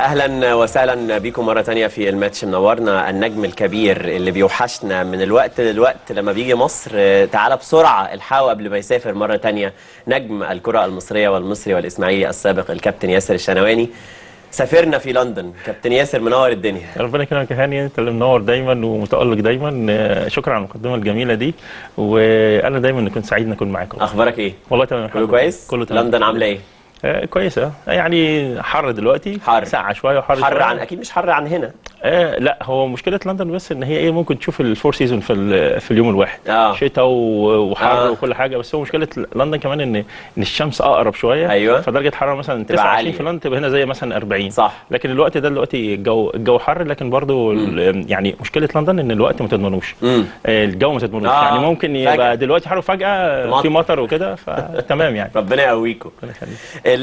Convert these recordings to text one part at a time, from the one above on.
اهلا وسهلا بكم مره تانية في الماتش منورنا النجم الكبير اللي بيوحشنا من الوقت للوقت لما بيجي مصر تعالى بسرعه الحقه قبل ما يسافر مره تانية نجم الكره المصريه والمصري والاسماعيلي السابق الكابتن ياسر الشنواني سافرنا في لندن كابتن ياسر منور الدنيا ربنا يكرمك يا هاني انت اللي منور دايما ومتالق دايما آه، شكرا على المقدمه الجميله دي وانا دايما كنت سعيد ان اكون معاكم اخبارك ايه والله تمام كله الحمد لله. كويس كله تمام لندن عامله ايه آه كويسه يعني حر دلوقتي حر. ساقعه شويه وحر حر شوية. عن اكيد مش حر عن هنا آه لا هو مشكله لندن بس ان هي ايه ممكن تشوف الفور سيزون في ال- في اليوم الواحد آه. شتاء و- وحر آه. آه. وكل حاجه بس هو مشكله لندن كمان ان ان الشمس اقرب شويه أيوة. فدرجه الحراره مثلا تبقى 29 عالية. في لندن تبقى هنا زي مثلا 40 صح. لكن الوقت ده دلوقتي الجو الجو حر لكن برضو ال- يعني مشكله لندن ان الوقت ما تضمنوش امم آه، الجو ما تضمنوش آه. يعني ممكن يبقى فجأة. دلوقتي حر وفجاه مطر. في مطر وكده فتمام يعني ربنا يقويكم ربنا يخليك.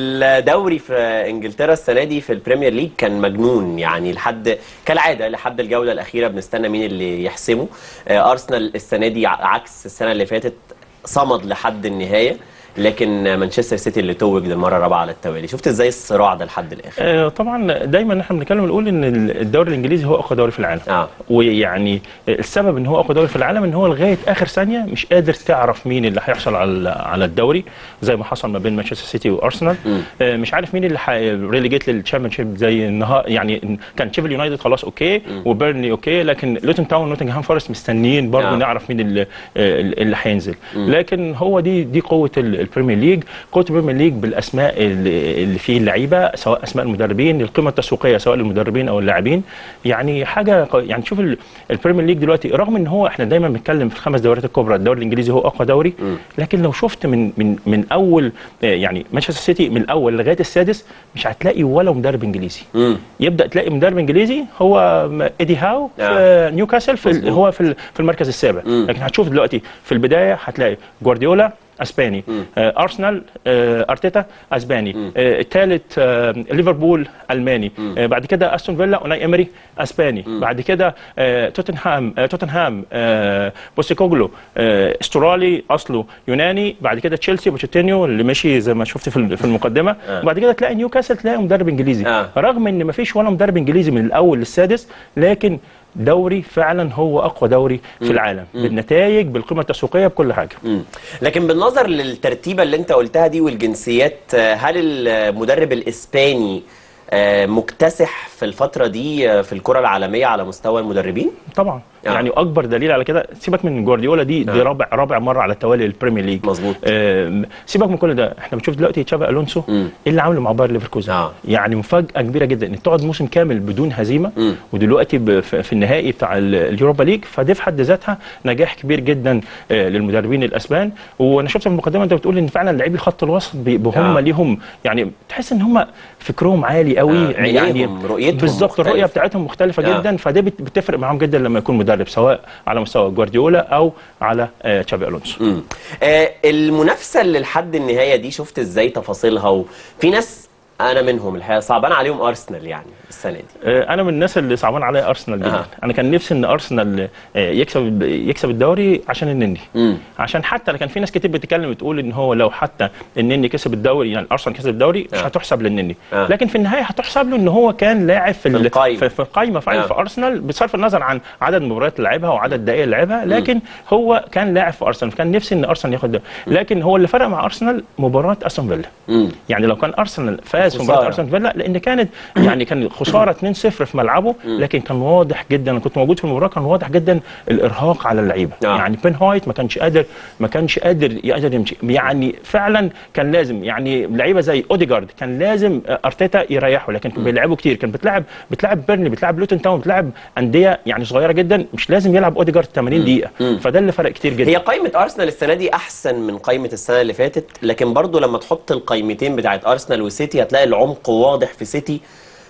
الدوري في انجلترا السنه دي في البريمير ليج كان مجنون يعني لحد كالعاده لحد الجوله الاخيره بنستنى مين اللي يحسمه آه، ارسنال السنه دي ع- عكس السنه اللي فاتت صمد لحد النهايه لكن مانشستر سيتي اللي توج للمره الرابعه على التوالي شفت ازاي الصراع ده لحد الاخر آه، طبعا دايما احنا بنتكلم نقول ان الدوري الانجليزي هو اقوى دوري في العالم اه ويعني السبب ان هو اقوى دوري في العالم ان هو لغايه اخر ثانيه مش قادر تعرف مين اللي هيحصل على على الدوري زي ما حصل ما بين مانشستر سيتي وارسنال مم. آه، مش عارف مين اللي ريليجيت للتشامبيونشيب زي النهار يعني كان شيفل يونايتد خلاص اوكي وبيرني اوكي لكن لوتن تاون ونوتنغهام فورست مستنيين برضه آه. نعرف مين اللي, اللي هينزل لكن هو دي دي قوه ال- البريمير ليج قوه البريمير ليج بالاسماء اللي اللي فيه اللعيبه سواء اسماء المدربين القيمه التسويقيه سواء للمدربين او اللاعبين يعني حاجه ق- يعني شوف ال- البريمير ليج دلوقتي رغم ان هو احنا دايما بنتكلم في الخمس دوريات الكبرى الدوري الانجليزي هو اقوى دوري لكن لو شفت من من من اول آه، يعني مانشستر سيتي من الاول لغايه السادس مش هتلاقي ولا مدرب انجليزي امم يبدا تلاقي مدرب انجليزي هو م- ايدي هاو في آه. نيوكاسل في ال- مظبوط. هو في ال- في المركز السابع مم. لكن هتشوف دلوقتي في البدايه هتلاقي جوارديولا اسباني آه ارسنال آه ارتيتا اسباني آه الثالث آه ليفربول الماني آه بعد كده استون فيلا اوناي امري اسباني بعد كده آه توتنهام آه توتنهام آه بوستيكوجلو آه استرالي اصله يوناني بعد كده تشيلسي بوتشيتينيو اللي مشي زي ما شفت في ال- في المقدمه آه. وبعد كده تلاقي نيوكاسل تلاقي مدرب انجليزي آه. رغم ان ما فيش ولا مدرب انجليزي من الاول للسادس لكن دوري فعلا هو اقوى دوري في العالم بالنتائج بالقيمه التسويقيه بكل حاجه مم. لكن بالنظر للترتيبه اللي انت قلتها دي والجنسيات آه، هل المدرب الاسباني آه، مكتسح في الفتره دي آه، في الكره العالميه على مستوى المدربين طبعا آه. يعني اكبر دليل على كده سيبك من جوارديولا دي دي آه. رابع رابع مره على التوالي البريمير ليج مظبوط. آم، سيبك من كل ده احنا بنشوف دلوقتي تشافي الونسو مم. ايه اللي عامله مع باير ليفركوزن آه. يعني مفاجاه كبيره جدا ان تقعد موسم كامل بدون هزيمه مم. ودلوقتي ب- في في النهائي بتاع ال- اليوروبا ليج فدي في حد ذاتها نجاح كبير جدا آه، للمدربين الاسبان وانا شفت في المقدمه انت بتقول ان فعلا لاعبي خط الوسط بيبقوا هم آه. ليهم يعني تحس ان هم فكرهم عالي قوي آه، عينيهم، رؤيتهم بالظبط الرؤيه مختلفة. بتاعتهم مختلفه آه. جدا فده بت- بتفرق معاهم جدا لما يكون مدرب سواء على مستوى جوارديولا او على آه، تشافي الونسو مم. آه، المنافسه اللي لحد النهايه دي شفت ازاي تفاصيلها وفي ناس انا منهم الحقيقه صعبان عليهم ارسنال يعني السنه دي آه، انا من الناس اللي صعبان عليا ارسنال جدا أها. انا كان نفسي ان ارسنال آه، يكسب يكسب الدوري عشان النني مم. عشان حتى كان في ناس كتير بتتكلم بتقول ان هو لو حتى النني كسب الدوري يعني ارسنال كسب الدوري مش آه. هتحسب للنني آه. لكن في النهايه هتحسب له ان هو كان لاعب في, ال- القايمة. في, في القايمه فعلا آه. في ارسنال بصرف النظر عن عدد المباريات اللي لعبها وعدد الدقائق اللي لعبها لكن هو كان لاعب في ارسنال فكان نفسي ان ارسنال ياخد ده لكن هو اللي فرق مع ارسنال مباراه استون فيلا مم. يعني لو كان ارسنال فاز في خسارة. مباراه ارسنال فيلا لان كانت يعني كان خساره 2-0 في ملعبه لكن كان واضح جدا انا كنت موجود في المباراه كان واضح جدا الارهاق على اللعيبه آه. يعني بين هايت ما كانش قادر ما كانش قادر يقدر يمشي يعني فعلا كان لازم يعني لعيبه زي اوديجارد كان لازم آه، ارتيتا يريحه لكن كان بيلعبوا كتير كان بتلعب بتلعب بيرني بتلعب لوتن تاون بتلعب انديه يعني صغيره جدا مش لازم يلعب اوديجارد 80 دقيقه فده اللي فرق كتير جدا هي قائمة أرسنال السنة دي أحسن من قائمة السنة اللي فاتت لكن برضو لما تحط القائمتين بتاعت أرسنال وسيتي هتلاقي العمق واضح في سيتي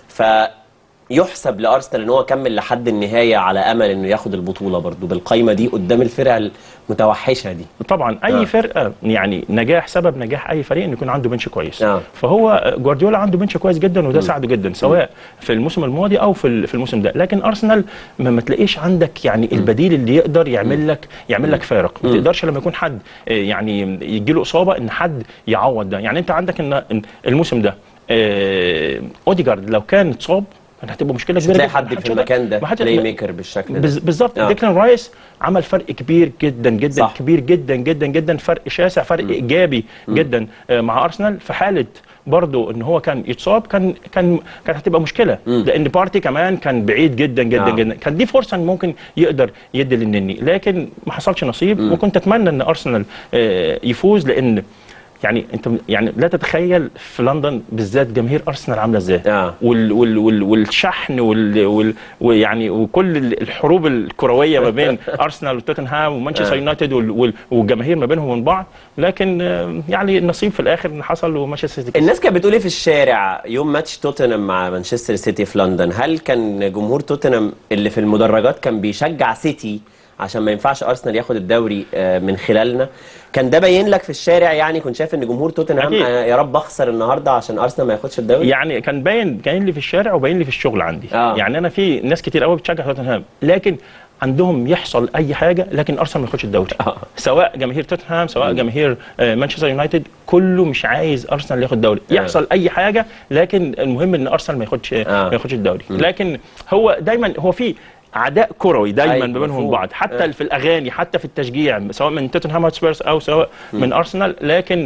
فيحسب لأرسنال إن هو كمل لحد النهاية على أمل إنه ياخد البطولة برضو بالقائمة دي قدام الفرق المتوحشة دي طبعا اي آه. فرقه يعني نجاح سبب نجاح اي فريق انه يكون عنده بنش كويس آه. فهو جوارديولا عنده بنش كويس جدا وده ساعده جدا سواء في الموسم الماضي او في ال- في الموسم ده لكن ارسنال ما, ما تلاقيش عندك يعني البديل اللي يقدر يعمل لك يعمل لك فارق ما تقدرش لما يكون حد آه، يعني يجي له اصابه ان حد يعوض ده يعني انت عندك ان إن الموسم ده آه اوديجارد لو كان اتصاب كان هتبقى مشكله مش كبيره هتلاقي جدا. حد ما في حدش المكان ده ما حدش- بلاي ميكر بالشكل ده بز- بالظبط آه. ديكلان رايس عمل فرق كبير جدا جدا صح. كبير جدا جدا جدا فرق شاسع فرق ايجابي جدا آه، مع ارسنال في حاله برضه ان هو كان يتصاب كان كان كانت هتبقى مشكله لان بارتي كمان كان بعيد جدا جدا آه. جدا كان دي فرصه ان ممكن يقدر يدي للنني لكن ما حصلش نصيب وكنت اتمنى ان ارسنال آه، يفوز لان يعني انت يعني لا تتخيل في لندن بالذات جماهير ارسنال عامله ازاي آه. وال وال وال والشحن وال وال ويعني وكل الحروب الكرويه ما بين ارسنال وتوتنهام ومانشستر آه. يونايتد وال- وال- والجماهير ما بينهم وبين بعض لكن آه، يعني النصيب في الاخر اللي حصل ومانشستر سيتي كسب. الناس كانت بتقول ايه في الشارع يوم ماتش توتنهام مع مانشستر سيتي في لندن هل كان جمهور توتنهام اللي في المدرجات كان بيشجع سيتي عشان ما ينفعش ارسنال ياخد الدوري آه، من خلالنا كان ده باين لك في الشارع يعني كنت شايف ان جمهور توتنهام أكيد. آه، يا رب اخسر النهارده عشان ارسنال ما ياخدش الدوري يعني كان باين باين لي في الشارع وباين لي في الشغل عندي آه. يعني انا في ناس كتير قوي بتشجع توتنهام لكن عندهم يحصل اي حاجه لكن ارسنال ما ياخدش الدوري آه. سواء جماهير توتنهام سواء جماهير آه، مانشستر يونايتد كله مش عايز ارسنال ياخد الدوري آه. يحصل اي حاجه لكن المهم ان ارسنال ما ياخدش آه. ما ياخدش الدوري لكن هو دايما هو في عداء كروي دايما أيوة، ما بينهم مفهوم. بعض حتى آه. في الاغاني حتى في التشجيع سواء من توتنهام هوتسبيرز او سواء من ارسنال لكن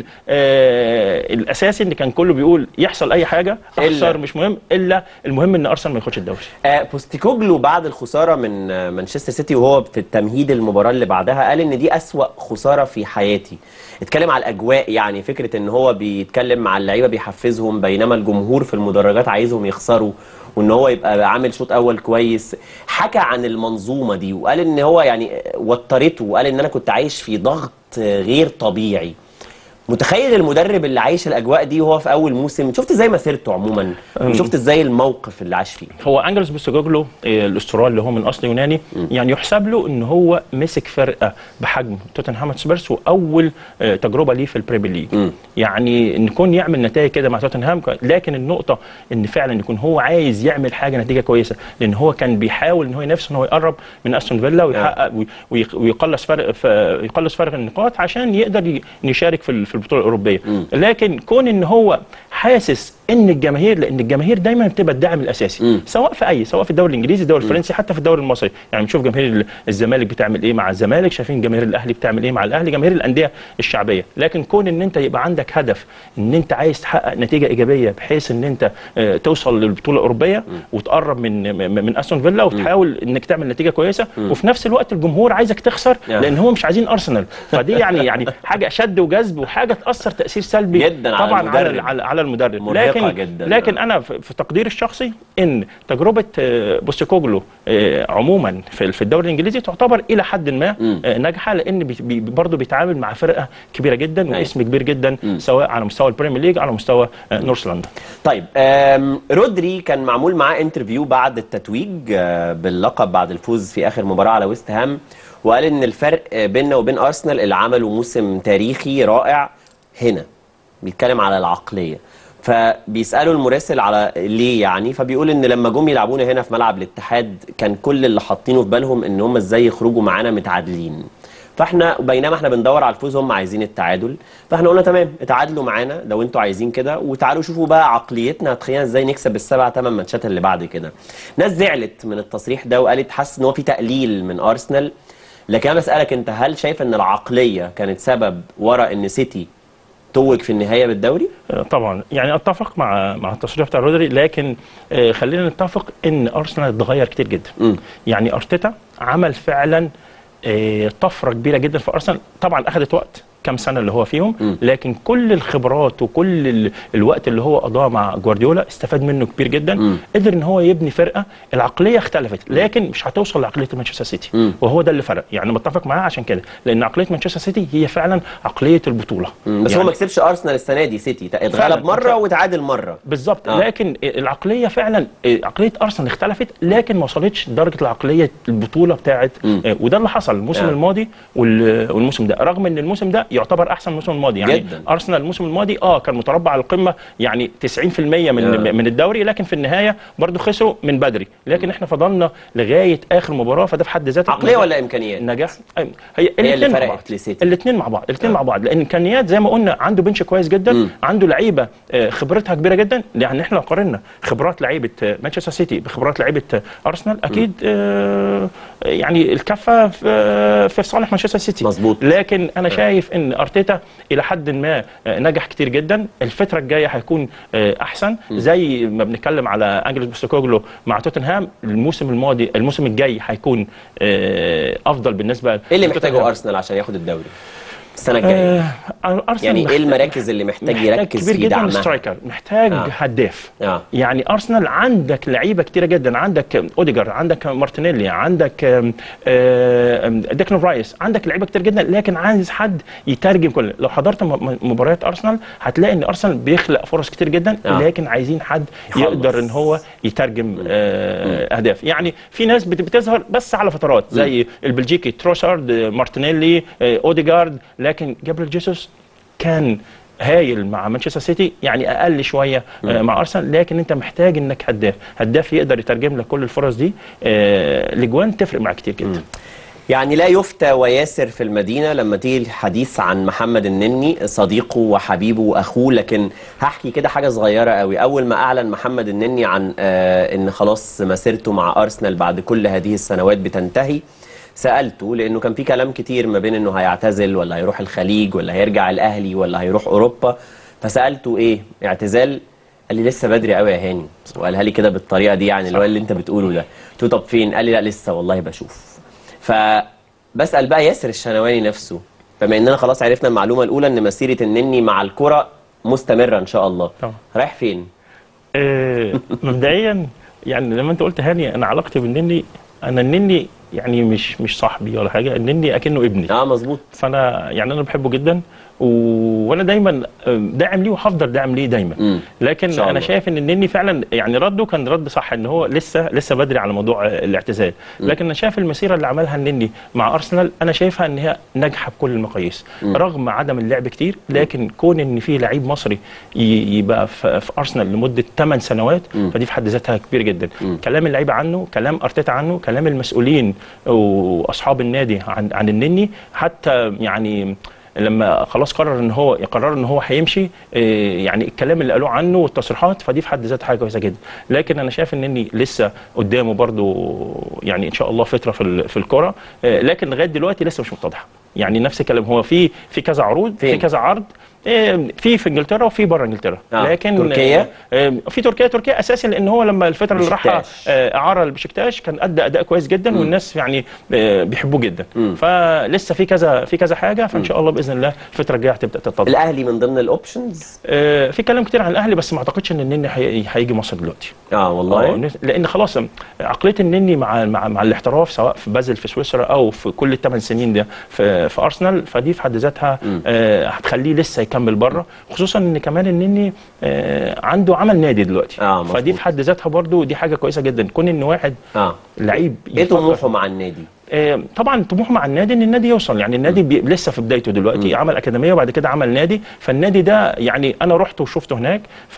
آه الاساسي ان كان كله بيقول يحصل اي حاجه إلا- اخسر مش مهم الا المهم ان ارسنال ما ياخدش الدوري آه، بوستيكوجلو بعد الخساره من آه، مانشستر سيتي وهو في التمهيد المباراه اللي بعدها قال ان دي اسوا خساره في حياتي اتكلم على الاجواء يعني فكره ان هو بيتكلم مع اللعيبه بيحفزهم بينما الجمهور في المدرجات عايزهم يخسروا وان هو يبقى عامل شوط اول كويس حكى عن المنظومه دي وقال ان هو يعني آه، وترته وقال ان انا كنت عايش في ضغط آه، غير طبيعي متخيل المدرب اللي عايش الاجواء دي وهو في اول موسم شفت ازاي مسيرته عموما وشفت ازاي الموقف اللي عاش فيه هو انجلوس بوستوجلو آه، الاسترالي اللي هو من اصل يوناني يعني يحسب له ان هو مسك فرقه بحجم توتنهام هوتسبيرز واول آه، تجربه ليه في البريمير ليج يعني ان يكون يعمل نتائج كده مع توتنهام ك- لكن النقطه ان فعلا يكون هو عايز يعمل حاجه نتيجه كويسه لان هو كان بيحاول ان هو ينافس ان هو يقرب من استون فيلا ويحقق وي- ويق- ويقلص فرق ف- يقلص فرق النقاط عشان يقدر ي- يشارك في ال- في البطوله الاوروبيه لكن كون ان هو حاسس ان الجماهير لان الجماهير دايما بتبقى الداعم الاساسي سواء في اي سواء في الدوري الانجليزي الدوري الفرنسي حتى في الدوري المصري يعني بنشوف جماهير ال- الزمالك بتعمل ايه مع الزمالك شايفين جماهير الاهلي بتعمل ايه مع الاهلي جماهير الانديه الشعبيه لكن كون ان انت يبقى عندك هدف ان انت عايز تحقق نتيجه ايجابيه بحيث ان انت آه، توصل للبطوله الاوروبيه وتقرب من من من استون فيلا وتحاول انك تعمل نتيجه كويسه وفي نفس الوقت الجمهور عايزك تخسر آه. لان هم مش عايزين ارسنال فدي يعني يعني حاجه شد وجذب وحاجه تاثر تاثير سلبي جدا على طبعا على المدرب. على, على المدرب مرهقة لكن جدا. لكن انا في في تقديري الشخصي ان تجربه آه، بوستيكوجلو آه، عموما في في الدوري الانجليزي تعتبر الى حد ما آه، ناجحه لان بي- بي- برضه بيتعامل مع فرقه كبيره جدا واسم كبير جدا سواء على مستوى البريمير ليج على مستوى آه، نورث لندن طيب آم، رودري كان معمول معاه انترفيو بعد التتويج آه، باللقب بعد الفوز في اخر مباراه على ويست هام وقال ان الفرق آه، بيننا وبين ارسنال اللي عملوا موسم تاريخي رائع هنا بيتكلم على العقليه فبيسالوا المراسل على ليه يعني فبيقول ان لما جم يلعبونا هنا في ملعب الاتحاد كان كل اللي حاطينه في بالهم ان هم ازاي يخرجوا معانا متعادلين فاحنا بينما احنا بندور على الفوز هم عايزين التعادل فاحنا قلنا تمام اتعادلوا معانا لو انتوا عايزين كده وتعالوا شوفوا بقى عقليتنا هتخلينا ازاي نكسب السبع ثمان ماتشات اللي بعد كده ناس زعلت من التصريح ده وقالت حاسس ان هو في تقليل من ارسنال لكن انا بسالك انت هل شايف ان العقليه كانت سبب ورا ان سيتي توج في النهايه بالدوري آه، طبعا يعني اتفق مع مع التصريح بتاع رودري لكن آه، خلينا نتفق ان ارسنال اتغير كتير جدا مم. يعني ارتيتا عمل فعلا آه، طفره كبيره جدا في ارسنال طبعا اخذت وقت كام سنه اللي هو فيهم مم. لكن كل الخبرات وكل ال- الوقت اللي هو قضاه مع جوارديولا استفاد منه كبير جدا مم. قدر ان هو يبني فرقه العقليه اختلفت لكن مش هتوصل لعقليه مانشستر سيتي مم. وهو ده اللي فرق يعني متفق معاه عشان كده لان عقليه مانشستر سيتي هي فعلا عقليه البطوله بس يعني هو ما كسبش ارسنال السنه دي سيتي اتغلب فعلا. مره وتعادل مره بالظبط آه. آه. لكن العقليه فعلا عقليه ارسنال اختلفت لكن ما وصلتش لدرجه العقليه البطوله بتاعت مم. آه، وده اللي حصل الموسم آه. آه. الماضي وال- والموسم ده رغم ان الموسم ده يعتبر احسن من الموسم الماضي يعني جداً. ارسنال الموسم الماضي اه كان متربع على القمه يعني 90% من آه. من الدوري لكن في النهايه برضو خسروا من بدري لكن احنا فضلنا لغايه اخر مباراه فده في حد ذاته عقليه ولا امكانيات نجاح أي- هي اللي الاثنين مع فرقت بعض لسيتي. الاثنين مع بعض الاثنين آه. مع بعض لان امكانيات زي ما قلنا عنده بنش كويس جدا مم. عنده لعيبه آه، خبرتها كبيره جدا يعني احنا لو قارنا خبرات لعيبه آه، مانشستر سيتي بخبرات لعيبه آه، ارسنال اكيد آه، يعني الكفه في آه، في صالح مانشستر سيتي مظبوط. لكن انا شايف ان ارتيتا الى حد ما آه، نجح كتير جدا الفتره الجايه هيكون آه، احسن زي ما بنتكلم على انجلس بوستوكوغلو مع توتنهام الموسم الماضي الموسم الجاي هيكون آه، افضل بالنسبه ايه اللي لتوتنهام. محتاجه ارسنال عشان ياخد الدوري السنه الجايه آه، ارسنال يعني ايه محتاج- المراكز اللي محتاج يركز كبير في جدا دعمها سترايكر محتاج آه. هداف اه يعني ارسنال عندك لعيبه كتيره جدا عندك اوديجار عندك مارتينيلي عندك آم، آم، ديكلان رايس عندك لعيبه كتير جدا لكن عايز حد يترجم كل لو حضرت م- م- مباريات ارسنال هتلاقي ان ارسنال بيخلق فرص كتير جدا آه. لكن عايزين حد يخلص. يقدر ان هو يترجم آه، اهداف يعني في ناس بت- بتظهر بس على فترات زي البلجيكي تروسارد آه، مارتينيلي آه، اوديجارد لكن جابريل جيسوس كان هايل مع مانشستر سيتي يعني اقل شويه آه، مع ارسنال لكن انت محتاج انك هداف هداف يقدر يترجم لك كل الفرص دي آه، الاجوان تفرق معاك كتير جدا يعني لا يفتى وياسر في المدينة لما تيجي الحديث عن محمد النني صديقه وحبيبه وأخوه لكن هحكي كده حاجة صغيرة قوي أول ما أعلن محمد النني عن آه إن خلاص مسيرته مع أرسنال بعد كل هذه السنوات بتنتهي سألته لأنه كان في كلام كتير ما بين إنه هيعتزل ولا هيروح الخليج ولا هيرجع الأهلي ولا هيروح أوروبا فسألته إيه اعتزال قال لي لسه بدري قوي يا هاني وقالها لي كده بالطريقة دي يعني اللي هو اللي أنت بتقوله ده قلت له طب فين قال لي لا لسه والله بشوف فبسأل بقى ياسر الشنواني نفسه بما اننا خلاص عرفنا المعلومة الأولى ان مسيرة النني مع الكرة مستمرة ان شاء الله طبعا. رايح فين؟ آه، مبدئيا يعني لما انت قلت هاني انا علاقتي بالنني انا النني يعني مش مش صاحبي ولا حاجه النني اكنه ابني اه مظبوط فانا يعني انا بحبه جدا و... وانا دايما داعم ليه وهفضل داعم ليه دايما مم. لكن إن شاء انا الله. شايف ان النني فعلا يعني رده كان رد صح ان هو لسه لسه بدري على موضوع الاعتزال لكن انا شايف المسيره اللي عملها النني مع ارسنال انا شايفها ان هي ناجحه بكل المقاييس رغم عدم اللعب كتير لكن كون ان في لعيب مصري ي- يبقى في, في ارسنال لمده 8 سنوات فدي في حد ذاتها كبير جدا كلام اللعيبه عنه كلام ارتيتا عنه كلام المسؤولين واصحاب النادي عن عن النني حتى يعني لما خلاص قرر ان هو يقرر ان هو هيمشي إيه، يعني الكلام اللي قالوه عنه والتصريحات فدي في حد ذاتها حاجه كويسه جدا لكن انا شايف ان اني لسه قدامه برضو يعني ان شاء الله فتره في ال- في الكره إيه، لكن لغايه دلوقتي لسه مش متضحه يعني نفس الكلام هو في في كذا عروض فين؟ في كذا عرض إيه، في في انجلترا وفي بره انجلترا آه، لكن تركيا؟ آه، في تركيا تركيا اساسي لان هو لما الفتره اللي راحها بشكتاش. آه، اعاره لبشكتاش كان ادى اداء كويس جدا والناس يعني آه، بيحبوه جدا مم. فلسه في كذا في كذا حاجه فان شاء الله باذن الله الفتره الجايه هتبدا تتضح الأهلي من ضمن الأوبشنز آه، في كلام كتير عن الاهلي بس ما اعتقدش ان النني هي- هيجي مصر دلوقتي اه آه، والله لان خلاص عقليه النني مع مع, مع الاحتراف سواء في بازل في سويسرا او في كل الثمان سنين ده في, في ارسنال فدي في حد ذاتها آه، هتخليه لسه يكمل بره خصوصا ان كمان النني آه، عنده عمل نادي دلوقتي آه، مظبوط. فدي في حد ذاتها برضو دي حاجه كويسه جدا كون ان واحد اه لعيب ايه يفكر- طموحه مع النادي؟ آه، طبعا طموح مع النادي ان النادي يوصل يعني النادي بي لسه في بدايته دلوقتي عمل اكاديميه وبعد كده عمل نادي فالنادي ده يعني انا رحت وشفته هناك ف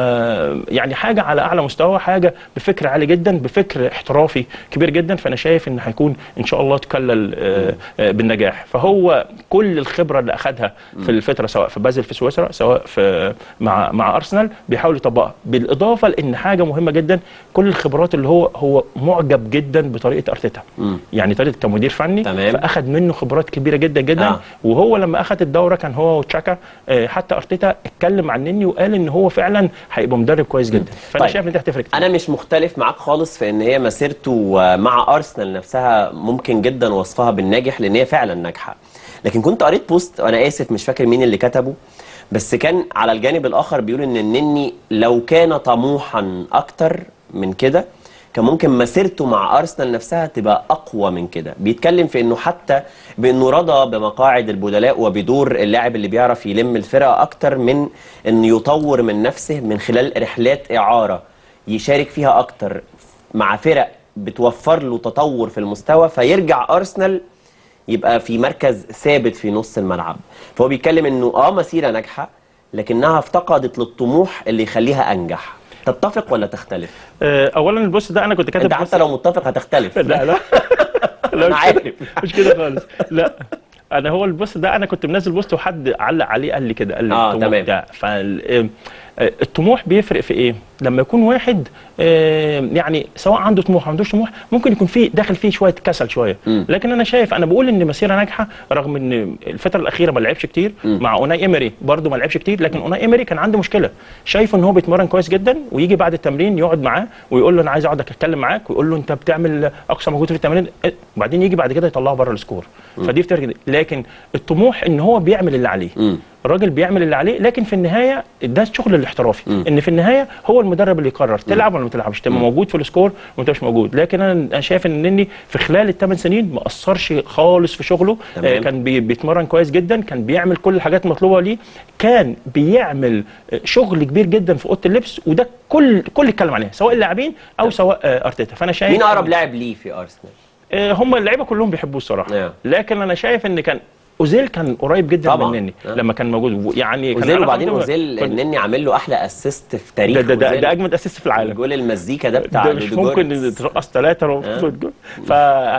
يعني حاجه على اعلى مستوى حاجه بفكر عالي جدا بفكر احترافي كبير جدا فانا شايف ان هيكون ان شاء الله تكلل آه، آه، بالنجاح فهو كل الخبره اللي اخذها في الفتره سواء في بازل في سويسرا سواء في مع مع ارسنال بيحاول يطبقها بالاضافه لان حاجه مهمه جدا كل الخبرات اللي هو هو معجب جدا بطريقه ارتيتا مم. يعني طريقه كمدير فني تمام. فاخذ منه خبرات كبيره جدا جدا آه. آه. وهو لما اخذ الدوره كان هو وتشاكا آه، حتى ارتيتا اتكلم عن نني وقال ان هو فعلا هيبقى مدرب كويس جدا فانا طيب. شايف ان دي هتفرق كتير. انا مش مختلف معاك خالص في ان هي مسيرته مع ارسنال نفسها ممكن جدا وصفها بالناجح لان هي فعلا ناجحه لكن كنت قريت بوست وانا اسف مش فاكر مين اللي كتبه بس كان على الجانب الاخر بيقول ان النني لو كان طموحا اكتر من كده كان ممكن مسيرته مع ارسنال نفسها تبقى اقوى من كده بيتكلم في انه حتى بانه رضى بمقاعد البدلاء وبدور اللاعب اللي بيعرف يلم الفرقه اكتر من انه يطور من نفسه من خلال رحلات اعاره يشارك فيها اكتر مع فرق بتوفر له تطور في المستوى فيرجع ارسنال يبقى في مركز ثابت في نص الملعب فهو بيتكلم انه اه مسيره ناجحه لكنها افتقدت للطموح اللي يخليها انجح تتفق ولا تختلف آه، اولا البوست ده انا كنت كاتب انت بوست- حتى لو متفق هتختلف لا لا لا أنا مش عارف. كده مش كده خالص لا انا هو البوست ده انا كنت منزل بوست وحد علق عليه قال لي كده قال لي آه، الطموح تمام. ده فال آه، الطموح بيفرق في ايه؟ لما يكون واحد آه، يعني سواء عنده طموح او ما عندوش طموح ممكن يكون فيه داخل فيه شويه كسل شويه مم. لكن انا شايف انا بقول ان مسيره ناجحه رغم ان الفتره الاخيره ما لعبش كتير مم. مع اوناي ايمري برده ما لعبش كتير لكن اوناي ايمري كان عنده مشكله شايفه ان هو بيتمرن كويس جدا ويجي بعد التمرين يقعد معاه ويقول له انا عايز اقعد اتكلم معاك ويقول له انت بتعمل اقصى مجهود في التمرين إيه؟ وبعدين يجي بعد كده يطلعه بره السكور فدي بتفرق جدا. لكن الطموح ان هو بيعمل اللي عليه مم. الراجل بيعمل اللي عليه لكن في النهايه ده الشغل الاحترافي مم. ان في النهايه هو المدرب اللي يقرر تلعب ولا ما تلعبش تبقى موجود في السكور وانت مش موجود لكن انا أنا شايف ان النني في خلال الثمان سنين ما اثرش خالص في شغله تمام. آه كان بي بيتمرن كويس جدا كان بيعمل كل الحاجات المطلوبه ليه كان بيعمل آه، شغل كبير جدا في اوضه اللبس وده كل كل اتكلم عليه سواء اللاعبين او سواء آه ارتيتا فانا شايف مين اقرب لاعب ليه في ارسنال آه، هم اللعيبه كلهم بيحبوه الصراحه نعم. لكن انا شايف ان كان اوزيل كان قريب جدا طبعاً. من نني آه. لما كان موجود يعني كان اوزيل علاقة وبعدين كده- اوزيل كان- النني عامل له احلى اسيست في تاريخ ده ده, ده, أوزيل. ده اجمد اسيست في العالم جول المزيكا ده بتاع ده مش ممكن لودوجورتس. ترقص ثلاثه ف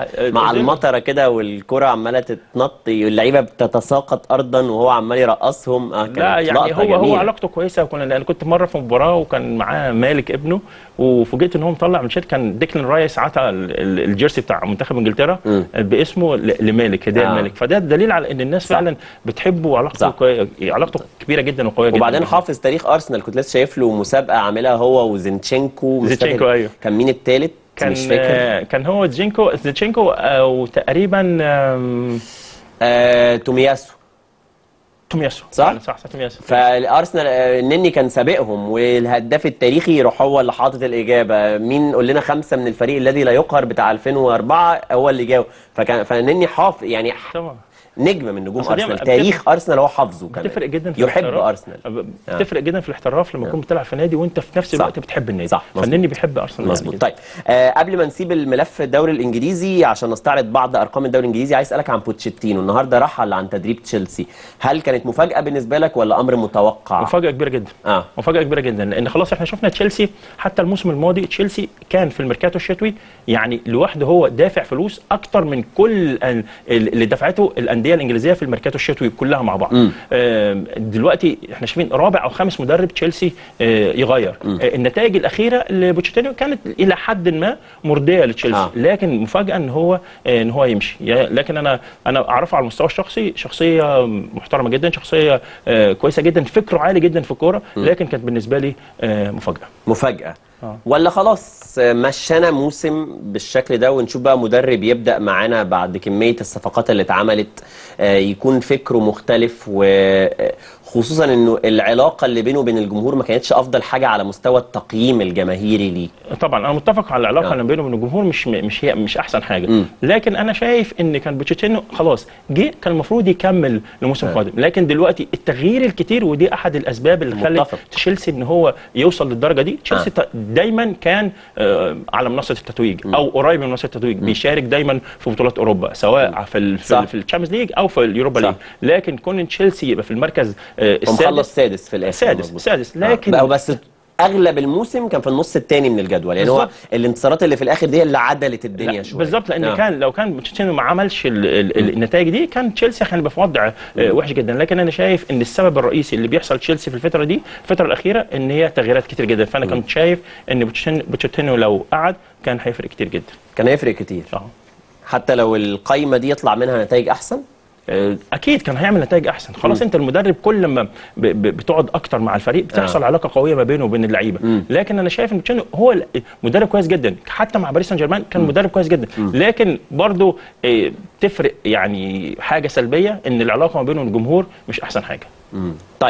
مع المطره كده والكره عماله تتنط اللعيبه بتتساقط ارضا وهو عمال يرقصهم اه كانت لا يعني لقطة هو هو جميلة. علاقته كويسه وكنا انا كنت مره في مباراه وكان معاه مالك ابنه وفوجئت ان هو مطلع من شات كان ديكلان رايس ساعتها ال- ال- الجيرسي بتاع منتخب انجلترا مم. باسمه ل- لمالك هديه آه. الملك فده دليل على ان الناس صح. فعلا بتحبه وعلاقته صح. كوي... علاقته كبيره جدا وقويه جدا وبعدين جداً. حافظ تاريخ ارسنال كنت لسه شايف له مسابقه عاملها هو وزينتشينكو مش زينتشينكو، فاكر أيوه. كان مين التالت كان مش فاكر آه، كان هو زينكو زينشينكو او تقريبا آم، آه، تومياسو تومياسو صح؟ فعلاً، صح صح تومياسو فالارسنال آه، النني كان سابقهم والهداف التاريخي يروح هو اللي حاطط الاجابه مين قول لنا خمسه من الفريق الذي لا يقهر بتاع 2004 هو اللي جاوب فكان فالنني حافظ يعني طبعا نجم من نجوم أصل دي ارسنال بتفرق- تاريخ ارسنال هو حافظه كمان بتفرق جدا في يحب الاحتراف. ارسنال بتفرق جدا في الاحتراف لما تكون بتلعب في نادي وانت في نفس صح. الوقت بتحب النادي صح، مظبوط. فالنني بيحب ارسنال يعني مظبوط جداً. طيب آه قبل ما نسيب الملف الدوري الانجليزي عشان نستعرض بعض ارقام الدوري الانجليزي عايز اسالك عن بوتشيتينو النهارده رحل عن تدريب تشيلسي هل كانت مفاجاه بالنسبه لك ولا امر متوقع مفاجاه كبيره جدا اه مفاجاه كبيره جدا لان خلاص احنا شفنا تشيلسي حتى الموسم الماضي تشيلسي كان في الميركاتو الشتوي يعني لوحده هو دافع فلوس اكتر من كل ال- اللي دفعته الانديه الانجليزيه في الميركاتو الشتوي كلها مع بعض مم. آم، دلوقتي احنا شايفين رابع او خامس مدرب تشيلسي آه، يغير آه، النتائج الاخيره لبوتشيتينو كانت الى حد ما مرضيه لتشيلسي آه. لكن مفاجاه ان هو آه، ان هو يمشي يا- لكن انا انا اعرفه على المستوى الشخصي شخصيه محترمه جدا شخصيه آه، كويسه جدا فكره عالي جدا في الكوره لكن كانت بالنسبه لي آه، مفاجاه مفاجاه آه. ولا خلاص آه، مشانا موسم بالشكل ده ونشوف بقى مدرب يبدا معانا بعد كميه الصفقات اللي اتعملت آه، يكون فكره مختلف وخصوصا انه العلاقه اللي بينه وبين الجمهور ما كانتش افضل حاجه على مستوى التقييم الجماهيري ليه طبعا انا متفق على العلاقه آه. اللي بينه وبين الجمهور مش مش هي مش احسن حاجه مم. لكن انا شايف ان كان بوتشيتينو خلاص جه كان المفروض يكمل لموسم آه. قادم لكن دلوقتي التغيير الكتير ودي احد الاسباب اللي خلت متفق. تشيلسي ان هو يوصل للدرجه دي تشيلسي آه. ت- دايما كان آه، على منصه التتويج او قريب من منصه التتويج بيشارك دايما في بطولات اوروبا سواء في ال- صح. في, في الشامبيونز ليج او في اليوروبا صح. ليج لكن كون تشيلسي يبقى في المركز آه، هو مخلص السادس سادس في الاخر سادس مظبوط. سادس آه. لكن بقى بس اغلب الموسم كان في النص الثاني من الجدول يعني هو بالظبط. الانتصارات اللي في الاخر دي اللي عدلت الدنيا لا، شويه بالظبط لان آه. كان لو كان بوتشيتينو ما عملش ال- ال- ال- النتائج دي كان تشيلسي كان يبقى في وضع آه، وحش جدا لكن انا شايف ان السبب الرئيسي اللي بيحصل تشيلسي في الفتره دي الفتره الاخيره ان هي تغييرات كتير جدا فانا كنت شايف ان بوتشيتينو بوتشيتينو لو قعد كان هيفرق كتير جدا كان هيفرق كتير اه حتى لو القايمه دي يطلع منها نتائج احسن آه، اكيد كان هيعمل نتائج احسن خلاص انت المدرب كل ما ب- ب- بتقعد اكتر مع الفريق بتحصل آه. علاقه قويه ما بينه وبين اللعيبه مم. لكن انا شايف ان بوتشيتينو هو ال- مدرب كويس جدا حتى مع باريس سان جيرمان كان مدرب كويس جدا لكن برضه آه، تفرق يعني حاجه سلبيه ان العلاقه ما بينه والجمهور مش احسن حاجه مم. طيب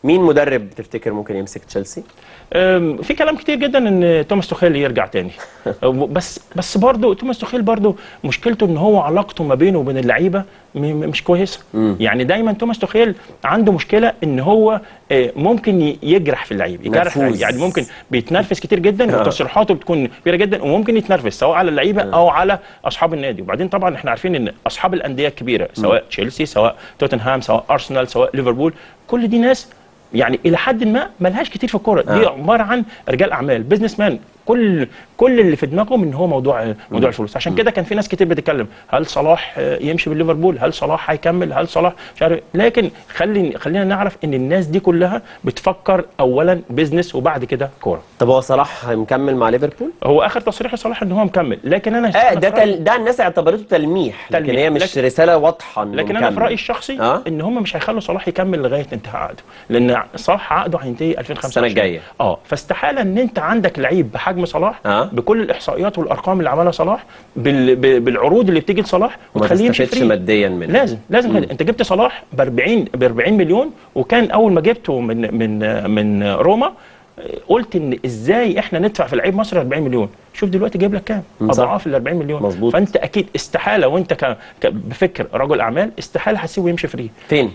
مين مدرب تفتكر ممكن يمسك تشيلسي أم، في كلام كتير جدا ان توماس توخيل يرجع تاني بس بس برضه توماس توخيل برضه مشكلته ان هو علاقته ما بينه وبين اللعيبه م- م- مش كويسه يعني دايما توماس توخيل عنده مشكله ان هو آه، ممكن ي- يجرح في اللعيب يجرح نرفوز. يعني ممكن بيتنرفز كتير جدا آه. وتصريحاته بتكون كبيره جدا وممكن يتنرفز سواء على اللعيبه او على اصحاب النادي وبعدين طبعا احنا عارفين ان اصحاب الانديه الكبيره سواء تشيلسي سواء توتنهام سواء ارسنال سواء ليفربول كل دي ناس يعني الى حد ما ملهاش كتير في الكوره دي آه. عباره عن رجال اعمال بزنس مان كل كل اللي في دماغهم ان هو موضوع موضوع الفلوس عشان كده كان في ناس كتير بتتكلم هل صلاح آه، يمشي بالليفربول هل صلاح هيكمل هل صلاح مش عارف لكن خلي خلينا نعرف ان الناس دي كلها بتفكر اولا بزنس وبعد كده كوره طب هو صلاح مكمل مع ليفربول هو اخر تصريح لصلاح ان هو مكمل لكن انا اه أنا ده في رأيي- تل... ده الناس اعتبرته تلميح لكن تلميح. هي مش لكن- رساله واضحه انه لكن انا في مكمل. رايي الشخصي آه؟ ان هم مش هيخلوا صلاح يكمل لغايه انتهاء عقده لان صلاح عقده هينتهي 2025 السنة الجاية. اه فاستحاله ان انت عندك لعيب بحجم صلاح آه. بكل الاحصائيات والارقام اللي عملها صلاح بال... ب- بالعروض اللي بتيجي لصلاح وما وتخليه يمشي تستفدش فري ماديا منه لازم لازم كده انت جبت صلاح ب 40 ب 40 مليون وكان اول ما جبته من من من روما قلت ان ازاي احنا ندفع في لعيب مصري 40 مليون شوف دلوقتي جايب لك كام مم، صح. اضعاف ال 40 مليون مظبوط. فانت اكيد استحاله وانت ك... ك... بفكر رجل اعمال استحاله هتسيبه يمشي فري فين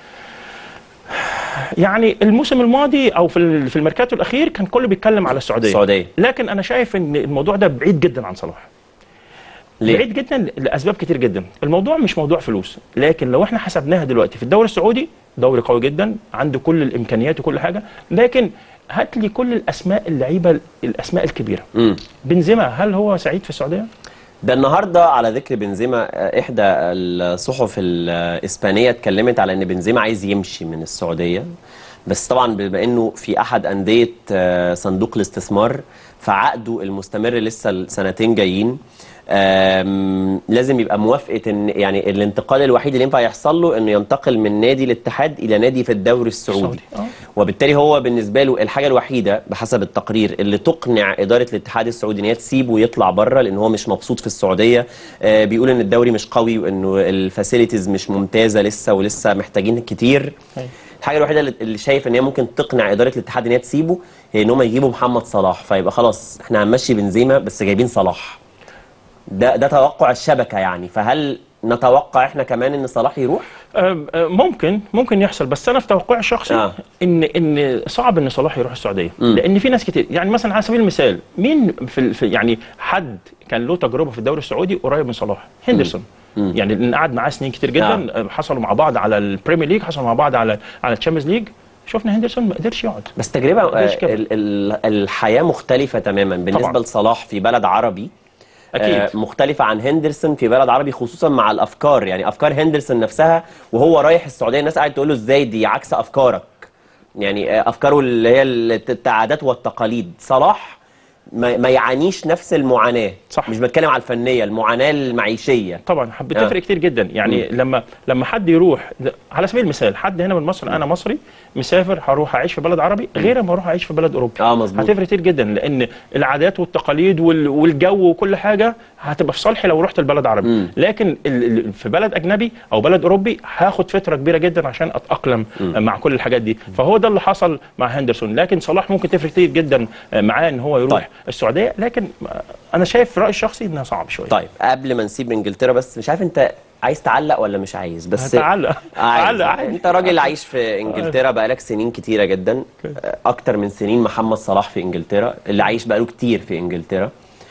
يعني الموسم الماضي او في ال- في الميركاتو الاخير كان كله بيتكلم على السعوديه السعوديه لكن انا شايف ان الموضوع ده بعيد جدا عن صلاح ليه بعيد جدا لاسباب كتير جدا الموضوع مش موضوع فلوس لكن لو احنا حسبناها دلوقتي في الدوري السعودي دوري قوي جدا عنده كل الامكانيات وكل حاجه لكن هات لي كل الاسماء اللعيبه الاسماء الكبيره امم بنزيما هل هو سعيد في السعوديه ده النهارده على ذكر بنزيما آه، احدى الصحف الاسبانيه اتكلمت على ان بنزيما عايز يمشي من السعوديه بس طبعا بما انه في احد انديه آه، صندوق الاستثمار فعقده المستمر لسه السنتين جايين آم، لازم يبقى موافقه ان يعني الانتقال الوحيد اللي ينفع يحصل له انه ينتقل من نادي الاتحاد الى نادي في الدوري السعودي السعودي، آه. وبالتالي هو بالنسبه له الحاجه الوحيده بحسب التقرير اللي تقنع اداره الاتحاد السعودي ان هي تسيبه ويطلع بره لان هو مش مبسوط في السعوديه آه بيقول ان الدوري مش قوي وانه الفاسيلتيز مش ممتازه لسه ولسه محتاجين كتير أيوة. الحاجه الوحيده اللي- اللي شايف ان هي ممكن تقنع اداره الاتحاد ان هي تسيبه هي ان هم يجيبوا محمد صلاح فيبقى خلاص احنا هنمشي بنزيما بس جايبين صلاح ده ده توقع الشبكه يعني فهل نتوقع احنا كمان ان صلاح يروح أم- أم ممكن ممكن يحصل بس انا في توقعي الشخصي آه. آه. ان ان صعب ان صلاح يروح السعوديه لان في ناس كتير يعني مثلا على سبيل المثال مين في, ال- في يعني حد كان له تجربه في الدوري السعودي قريب من صلاح هندرسون يعني لان قعد معاه سنين كتير جدا آه. حصلوا مع بعض على البريمير ليج حصلوا مع بعض على على الشامبيونز ليج شفنا هندرسون ما قدرش يقعد بس تجربه آه، مفيش كده. ال- ال- الحياه مختلفه تماما بالنسبه طبعاً. لصلاح في بلد عربي اكيد آه، مختلفة عن هندرسون في بلد عربي خصوصا مع الافكار يعني افكار هندرسون نفسها وهو رايح السعوديه الناس قاعده تقول له ازاي دي عكس افكارك يعني آه، افكاره اللي هي الت- العادات والتقاليد صلاح ما ما يعانيش نفس المعاناه صح. مش بتكلم على الفنيه المعاناه المعيشيه طبعا بتفرق كتير جدا يعني لما لما حد يروح على سبيل المثال حد هنا من مصر انا مصري مسافر هروح اعيش في بلد عربي غير ما اروح اعيش في بلد اوروبي اه مظبوط هتفرق كتير جدا لان العادات والتقاليد وال- والجو وكل حاجه هتبقى في صالحي لو رحت البلد عربي مم. لكن ال- ال- في بلد اجنبي او بلد اوروبي هاخد فتره كبيره جدا عشان اتاقلم مع كل الحاجات دي فهو ده اللي حصل مع هندرسون لكن صلاح ممكن تفرق كتير جدا معاه ان هو يروح طيب. طيب. السعوديه لكن انا شايف في رايي الشخصي انها صعب شويه طيب قبل ما نسيب انجلترا بس مش عارف انت عايز تعلق ولا مش عايز بس تعلق عايز تعلق عادي. انت راجل عايش في انجلترا بقالك سنين كتيره جدا اكتر من سنين محمد صلاح في انجلترا اللي عايش بقاله كتير في انجلترا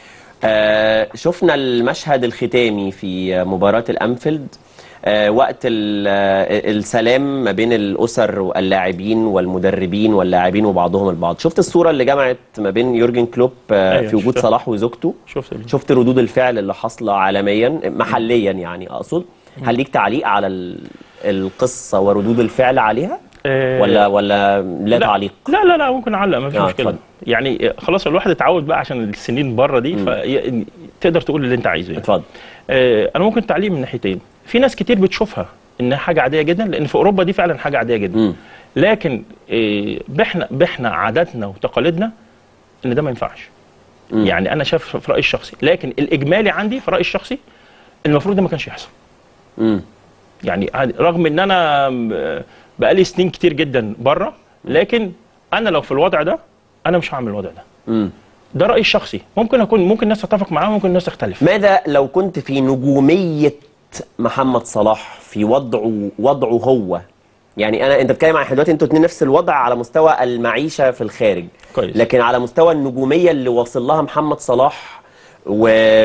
آه شفنا المشهد الختامي في مباراه الانفيلد آه وقت ال- آه، السلام ما بين الاسر واللاعبين والمدربين واللاعبين وبعضهم البعض شفت الصوره اللي جمعت ما بين يورجن كلوب آه أيوة، في وجود شفتها. صلاح وزوجته شفت ال- شفت ردود الفعل اللي حاصله عالميا محليا يعني اقصد هل ليك تعليق على ال- القصه وردود الفعل عليها آه، ولا ولا لا, تعليق لا لا لا ممكن اعلق ما فيش آه، مشكله اتفضل. يعني خلاص الواحد اتعود بقى عشان السنين بره دي فتقدر تقول اللي انت عايزه يعني. اتفضل آه، انا ممكن تعليق من ناحيتين في ناس كتير بتشوفها انها حاجه عاديه جدا لان في اوروبا دي فعلا حاجه عاديه جدا مم. لكن آه، بحنا بحنا عاداتنا وتقاليدنا ان ده ما ينفعش مم. يعني انا شايف في رايي الشخصي لكن الاجمالي عندي في رايي الشخصي المفروض ده ما كانش يحصل مم. يعني عادي- رغم ان انا م- بقالي سنين كتير جدا بره لكن انا لو في الوضع ده انا مش هعمل الوضع ده مم. ده رايي الشخصي ممكن اكون ممكن الناس تتفق معاه ممكن الناس تختلف ماذا لو كنت في نجومية محمد صلاح في وضعه وضعه هو يعني انا انت بتتكلم عن إحنا دلوقتي انتوا اتنين نفس الوضع على مستوى المعيشة في الخارج كويس. لكن على مستوى النجومية اللي واصل لها محمد صلاح و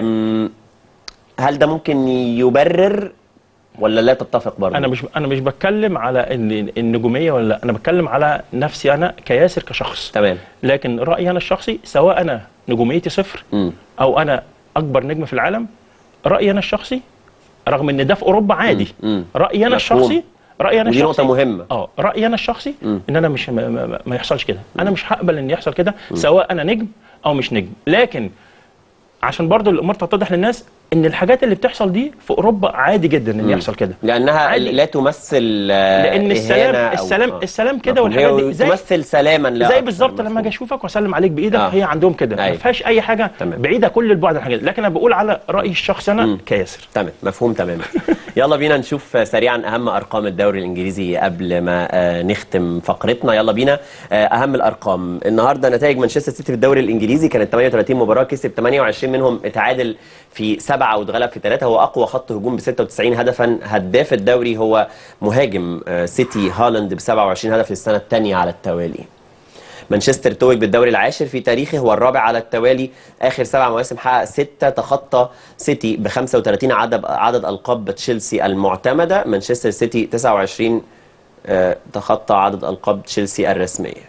هل ده ممكن يبرر ولا لا تتفق برضه انا مش انا مش بتكلم على ان النجوميه ولا لا انا بتكلم على نفسي انا كياسر كشخص تمام لكن رايي انا الشخصي سواء انا نجوميتي صفر مم. او انا اكبر نجم في العالم رايي انا الشخصي رغم ان ده في اوروبا عادي مم. مم. رايي انا مفهوم. الشخصي رايي انا ودي الشخصي نقطة مهمة اه رايي انا الشخصي مم. ان انا مش ما, ما, ما يحصلش كده انا مش هقبل ان يحصل كده سواء انا نجم او مش نجم لكن عشان برضو الامور تتضح للناس ان الحاجات اللي بتحصل دي في اوروبا عادي جدا ان يحصل كده لانها عادي. لا تمثل آه، لان السلام إهانة أو- السلام آه. السلام كده مفهوم. والحاجات هي دي زي تمثل سلاما لا زي أكثر. بالظبط لما مفهوم. اجي اشوفك واسلم عليك بايدك آه. هي عندهم كده أيوة. ما فيهاش اي حاجه تمام. بعيده كل البعد عن الحاجات دي. لكن انا بقول على رايي الشخصي انا كياسر تمام مفهوم تماما يلا بينا نشوف سريعا اهم ارقام الدوري الانجليزي قبل ما آه، نختم فقرتنا يلا بينا آه، اهم الارقام النهارده نتائج مانشستر سيتي في الدوري الانجليزي كانت 38 مباراه كسب 28 منهم اتعادل في سبعه واتغلب في ثلاثه هو اقوى خط هجوم ب 96 هدفا هداف الدوري هو مهاجم آه، سيتي هالاند ب 27 هدف للسنه الثانيه على التوالي مانشستر توج بالدوري العاشر في تاريخه هو الرابع على التوالي اخر سبع مواسم حقق سته تخطى سيتي ب 35 عدد عدد القاب تشيلسي المعتمده مانشستر سيتي 29 آه، تخطى عدد القاب تشيلسي الرسميه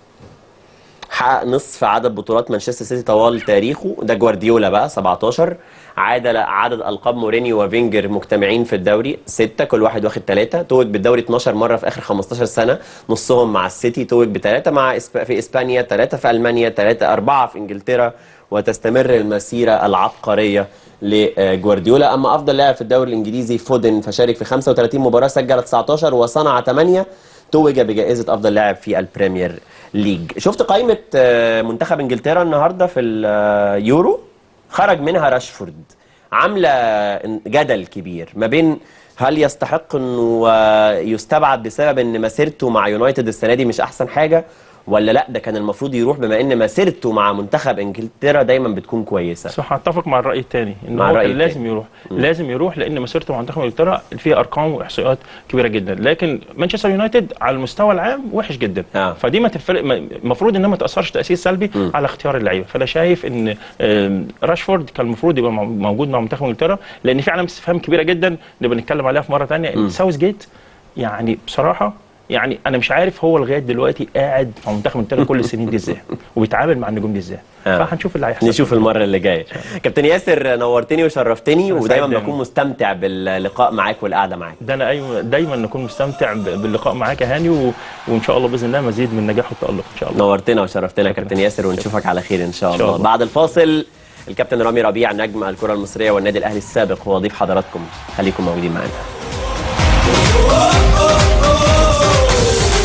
حقق نصف عدد بطولات مانشستر سيتي طوال تاريخه ده جوارديولا بقى 17 عادل عدد القاب مورينيو وفينجر مجتمعين في الدوري ستة كل واحد واخد ثلاثة توج بالدوري 12 مرة في آخر 15 سنة نصهم مع السيتي توج بثلاثة مع إسب... في إسبانيا ثلاثة في ألمانيا ثلاثة أربعة في إنجلترا وتستمر المسيرة العبقرية لجوارديولا أما أفضل لاعب في الدوري الإنجليزي فودن فشارك في 35 مباراة سجل 19 وصنع 8 توج بجائزة أفضل لاعب في البريمير ليج شفت قائمة آه، منتخب إنجلترا النهاردة في اليورو خرج منها راشفورد عاملة جدل كبير ما بين هل يستحق انه آه، يستبعد بسبب ان مسيرته مع يونايتد السنه دي مش احسن حاجه ولا لا ده كان المفروض يروح بما ان مسيرته مع منتخب انجلترا دايما بتكون كويسه صح هتفق مع الراي الثاني ان مع هو الرأي كان التاني. لازم يروح لازم يروح لان مسيرته مع منتخب انجلترا فيها ارقام واحصائيات كبيره جدا لكن مانشستر يونايتد على المستوى العام وحش جدا آه. فدي ما تفرق ما- المفروض انها ما تاثرش تاثير سلبي على اختيار اللعيبه فانا شايف ان آم، راشفورد كان المفروض يبقى مو- موجود مع منتخب انجلترا لان في علامه استفهام كبيره جدا نبقى نتكلم عليها في مره ثانيه ان ساوث جيت يعني بصراحه يعني انا مش عارف هو لغايه دلوقتي قاعد في منتخب انجلترا كل السنين دي ازاي وبيتعامل مع النجوم دي ازاي آه. فهنشوف اللي هيحصل نشوف المره اللي جايه كابتن ياسر نورتني وشرفتني أنا ودايما سعيد دايماً. بكون مستمتع باللقاء معاك والقعده معاك ده انا ايوه دايما نكون مستمتع ب- باللقاء معاك يا هاني و... وان شاء الله باذن الله مزيد من النجاح والتالق ان شاء الله نورتنا وشرفتنا كابتن ياسر ونشوفك على خير ان شاء إن شاء الله الله. بعد الفاصل الكابتن رامي ربيع نجم الكره المصريه والنادي الاهلي السابق هو ضيف حضراتكم خليكم موجودين معانا